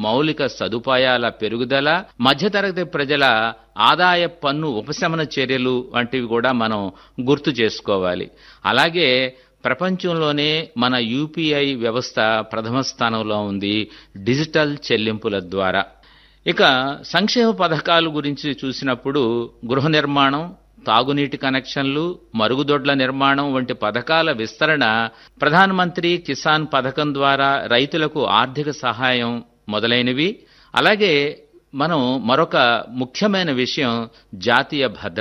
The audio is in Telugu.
మౌలిక సదుపాయాల పెరుగుదల మధ్యతరగతి ప్రజల ఆదాయ పన్ను ఉపశమన చర్యలు వంటివి కూడా మనం గుర్తు చేసుకోవాలి అలాగే ప్రపంచంలోనే మన యూపీఐ వ్యవస్థ ప్రథమ స్థానంలో ఉంది డిజిటల్ చెల్లింపుల ద్వారా ఇక సంక్షేమ పథకాల గురించి చూసినప్పుడు గృహ నిర్మాణం తాగునీటి కనెక్షన్లు మరుగుదొడ్ల నిర్మాణం వంటి పథకాల విస్తరణ ప్రధానమంత్రి కిసాన్ పథకం ద్వారా రైతులకు ఆర్థిక సహాయం మొదలైనవి అలాగే మనం మరొక ముఖ్యమైన విషయం జాతీయ భద్రత